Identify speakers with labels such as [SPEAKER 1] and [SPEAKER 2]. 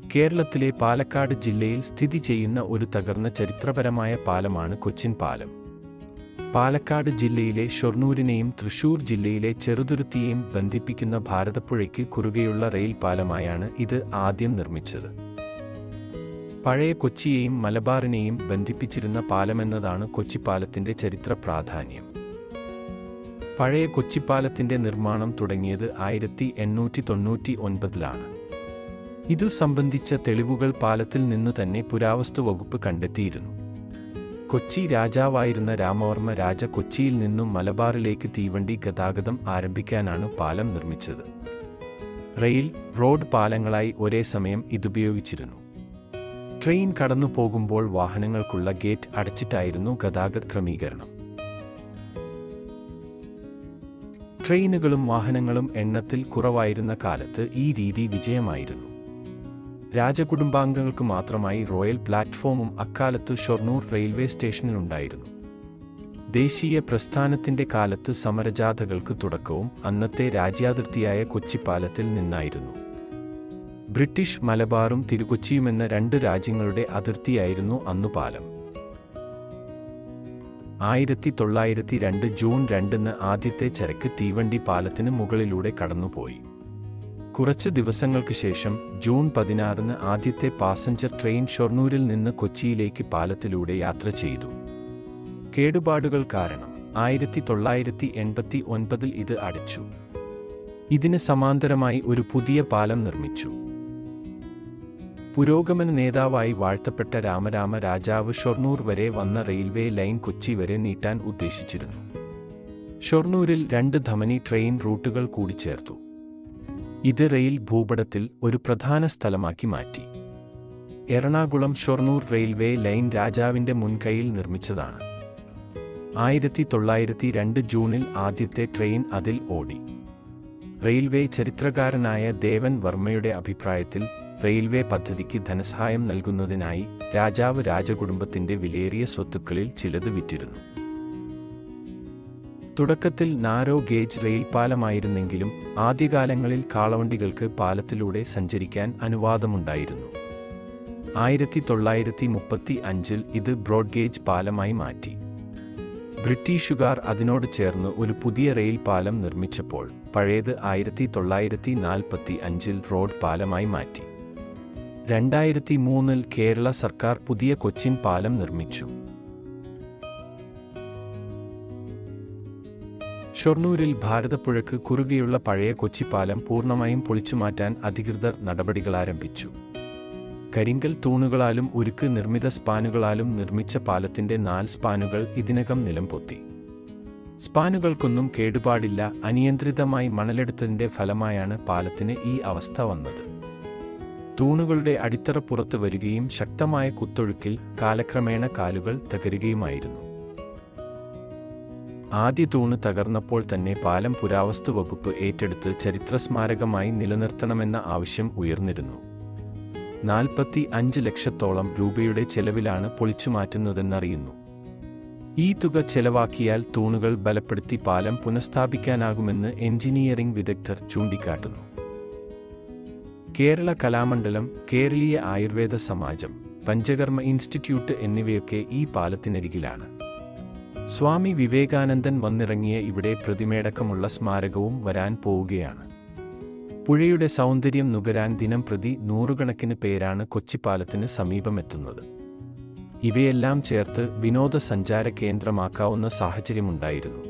[SPEAKER 1] കേരളത്തിലെ പാലക്കാട് ജില്ലയിൽ സ്ഥിതി ചെയ്യുന്ന ഒരു തകർന്ന ചരിത്രപരമായ പാലമാണ് കൊച്ചിൻ പാലം പാലക്കാട് ജില്ലയിലെ ഷൊർണൂരിനെയും തൃശൂർ ജില്ലയിലെ ചെറുതുരുത്തിയെയും ബന്ധിപ്പിക്കുന്ന ഭാരതപ്പുഴയ്ക്ക് കുറുകെയുള്ള റെയിൽ പാലമായാണ് ഇത് ആദ്യം നിർമ്മിച്ചത് പഴയ കൊച്ചിയെയും മലബാറിനെയും ബന്ധിപ്പിച്ചിരുന്ന പാലമെന്നതാണ് കൊച്ചിപ്പാലത്തിന്റെ ചരിത്ര പ്രാധാന്യം പഴയ കൊച്ചിപ്പാലത്തിന്റെ നിർമ്മാണം തുടങ്ങിയത് ആയിരത്തി എണ്ണൂറ്റി തൊണ്ണൂറ്റി ഒൻപതിലാണ് ഇതു സംബന്ധിച്ച തെളിവുകൾ പാലത്തിൽ നിന്നു തന്നെ പുരാവസ്തു വകുപ്പ് കണ്ടെത്തിയിരുന്നു കൊച്ചി രാജാവായിരുന്ന രാമവർമ്മ രാജ കൊച്ചിയിൽ നിന്നും മലബാറിലേക്ക് തീവണ്ടി ഗതാഗതം ആരംഭിക്കാനാണ് പാലം നിർമ്മിച്ചത് റെയിൽ റോഡ് പാലങ്ങളായി ഒരേ സമയം ഇതുപയോഗിച്ചിരുന്നു ട്രെയിൻ കടന്നു പോകുമ്പോൾ വാഹനങ്ങൾക്കുള്ള ഗേറ്റ് അടച്ചിട്ടായിരുന്നു ഗതാഗത ക്രമീകരണം ട്രെയിനുകളും വാഹനങ്ങളും എണ്ണത്തിൽ കുറവായിരുന്ന കാലത്ത് ഈ രീതി വിജയമായിരുന്നു രാജകുടുംബാംഗങ്ങൾക്ക് മാത്രമായി റോയൽ പ്ലാറ്റ്ഫോമും അക്കാലത്ത് ഷൊർണൂർ റെയിൽവേ സ്റ്റേഷനിലുണ്ടായിരുന്നു ദേശീയ പ്രസ്ഥാനത്തിന്റെ കാലത്ത് സമരജാഥകൾക്ക് തുടക്കവും അന്നത്തെ രാജ്യാതിർത്തിയായ കൊച്ചിപ്പാലത്തിൽ നിന്നായിരുന്നു ബ്രിട്ടീഷ് മലബാറും തിരുകൊച്ചിയുമെന്ന രണ്ട് രാജ്യങ്ങളുടെ അതിർത്തിയായിരുന്നു അന്നു പാലം ആയിരത്തി തൊള്ളായിരത്തി രണ്ട് ജൂൺ രണ്ടിന് ആദ്യത്തെ ചരക്ക് തീവണ്ടി പാലത്തിന് മുകളിലൂടെ കടന്നുപോയി കുറച്ച് ദിവസങ്ങൾക്ക് ശേഷം ജൂൺ പതിനാറിന് ആദ്യത്തെ പാസഞ്ചർ ട്രെയിൻ ഷൊർണൂരിൽ നിന്ന് കൊച്ചിയിലേക്ക് പാലത്തിലൂടെ യാത്ര ചെയ്തു കേടുപാടുകൾ കാരണം ആയിരത്തി തൊള്ളായിരത്തി എൺപത്തി ഒൻപതിൽ ഇത് അടച്ചു ഇതിന് സമാന്തരമായി ഒരു പുതിയ പാലം നിർമ്മിച്ചു പുരോഗമന നേതാവായി വാഴ്ത്തപ്പെട്ട രാമരാമ രാജാവ് ഷൊർണൂർ വരെ വന്ന റെയിൽവേ ലൈൻ കൊച്ചി വരെ നീട്ടാൻ ഉദ്ദേശിച്ചിരുന്നു ഷൊർണൂരിൽ രണ്ട് ധമനി ട്രെയിൻ റൂട്ടുകൾ കൂടി ചേർത്തു ഇത് റെയിൽ ഭൂപടത്തിൽ ഒരു പ്രധാന സ്ഥലമാക്കി മാറ്റി എറണാകുളം ഷൊർണൂർ റെയിൽവേ ലൈൻ രാജാവിന്റെ മുൻകൈയിൽ നിർമ്മിച്ചതാണ് ആയിരത്തി തൊള്ളായിരത്തി രണ്ട് ജൂണിൽ ആദ്യത്തെ ട്രെയിൻ അതിൽ ഓടി റെയിൽവേ ചരിത്രകാരനായ ദേവൻ വർമ്മയുടെ അഭിപ്രായത്തിൽ റെയിൽവേ പദ്ധതിക്ക് ധനസഹായം നൽകുന്നതിനായി രാജാവ് രാജകുടുംബത്തിന്റെ വിലയേറിയ സ്വത്തുക്കളിൽ ചിലത് വിറ്റിരുന്നു തുടക്കത്തിൽ നാരോ ഗേജ് റെയിൽ പാലമായിരുന്നെങ്കിലും ആദ്യകാലങ്ങളിൽ കാളവണ്ടികൾക്ക് പാലത്തിലൂടെ സഞ്ചരിക്കാൻ അനുവാദമുണ്ടായിരുന്നു ആയിരത്തി തൊള്ളായിരത്തി മുപ്പത്തി അഞ്ചിൽ ഇത് ബ്രോഡ് ഗേജ് പാലമായി മാറ്റി ബ്രിട്ടീഷുകാർ അതിനോട് ചേർന്ന് ഒരു പുതിയ റെയിൽ പാലം നിർമ്മിച്ചപ്പോൾ പഴയത് ആയിരത്തി തൊള്ളായിരത്തി നാൽപ്പത്തി അഞ്ചിൽ റോഡ് പാലമായി മാറ്റി രണ്ടായിരത്തി മൂന്നിൽ കേരള സർക്കാർ പുതിയ കൊച്ചിൻ പാലം നിർമ്മിച്ചു ഷൊർണൂരിൽ ഭാരതപ്പുഴയ്ക്ക് കുറുകെയുള്ള പഴയ കൊച്ചിപ്പാലം പൂർണ്ണമായും പൊളിച്ചുമാറ്റാൻ അധികൃതർ നടപടികൾ ആരംഭിച്ചു കരിങ്കൽ തൂണുകളാലും ഉരുക്ക് നിർമ്മിത സ്പാനുകളാലും നിർമ്മിച്ച പാലത്തിന്റെ നാല് സ്പാനുകൾ ഇതിനകം നിലംപൊത്തി സ്പാനുകൾക്കൊന്നും കേടുപാടില്ല അനിയന്ത്രിതമായി മണലെടുത്തതിന്റെ ഫലമായാണ് പാലത്തിന് ഈ അവസ്ഥ വന്നത് തൂണുകളുടെ അടിത്തറ പുറത്തു വരികയും ശക്തമായ കുത്തൊഴുക്കിൽ കാലക്രമേണ കാലുകൾ തകരുകയുമായിരുന്നു ആദ്യ തൂണ് തകർന്നപ്പോൾ തന്നെ പാലം പുരാവസ്തു വകുപ്പ് ഏറ്റെടുത്ത് ചരിത്ര സ്മാരകമായി നിലനിർത്തണമെന്ന ആവശ്യം ഉയർന്നിരുന്നു നാൽപ്പത്തി അഞ്ച് ലക്ഷത്തോളം രൂപയുടെ ചെലവിലാണ് പൊളിച്ചുമാറ്റുന്നതെന്നറിയുന്നു ഈ തുക ചെലവാക്കിയാൽ തൂണുകൾ ബലപ്പെടുത്തി പാലം പുനഃസ്ഥാപിക്കാനാകുമെന്ന് എഞ്ചിനീയറിംഗ് വിദഗ്ധർ ചൂണ്ടിക്കാട്ടുന്നു കേരള കലാമണ്ഡലം കേരളീയ ആയുർവേദ സമാജം പഞ്ചകർമ്മ ഇൻസ്റ്റിറ്റ്യൂട്ട് എന്നിവയൊക്കെ ഈ പാലത്തിനരികിലാണ് സ്വാമി വിവേകാനന്ദൻ വന്നിറങ്ങിയ ഇവിടെ പ്രതിമയടക്കമുള്ള സ്മാരകവും വരാൻ പോവുകയാണ് പുഴയുടെ സൗന്ദര്യം നുകരാൻ ദിനം പ്രതി നൂറുകണക്കിന് പേരാണ് കൊച്ചിപ്പാലത്തിന് സമീപമെത്തുന്നത് ഇവയെല്ലാം ചേർത്ത് വിനോദസഞ്ചാര കേന്ദ്രമാക്കാവുന്ന സാഹചര്യമുണ്ടായിരുന്നു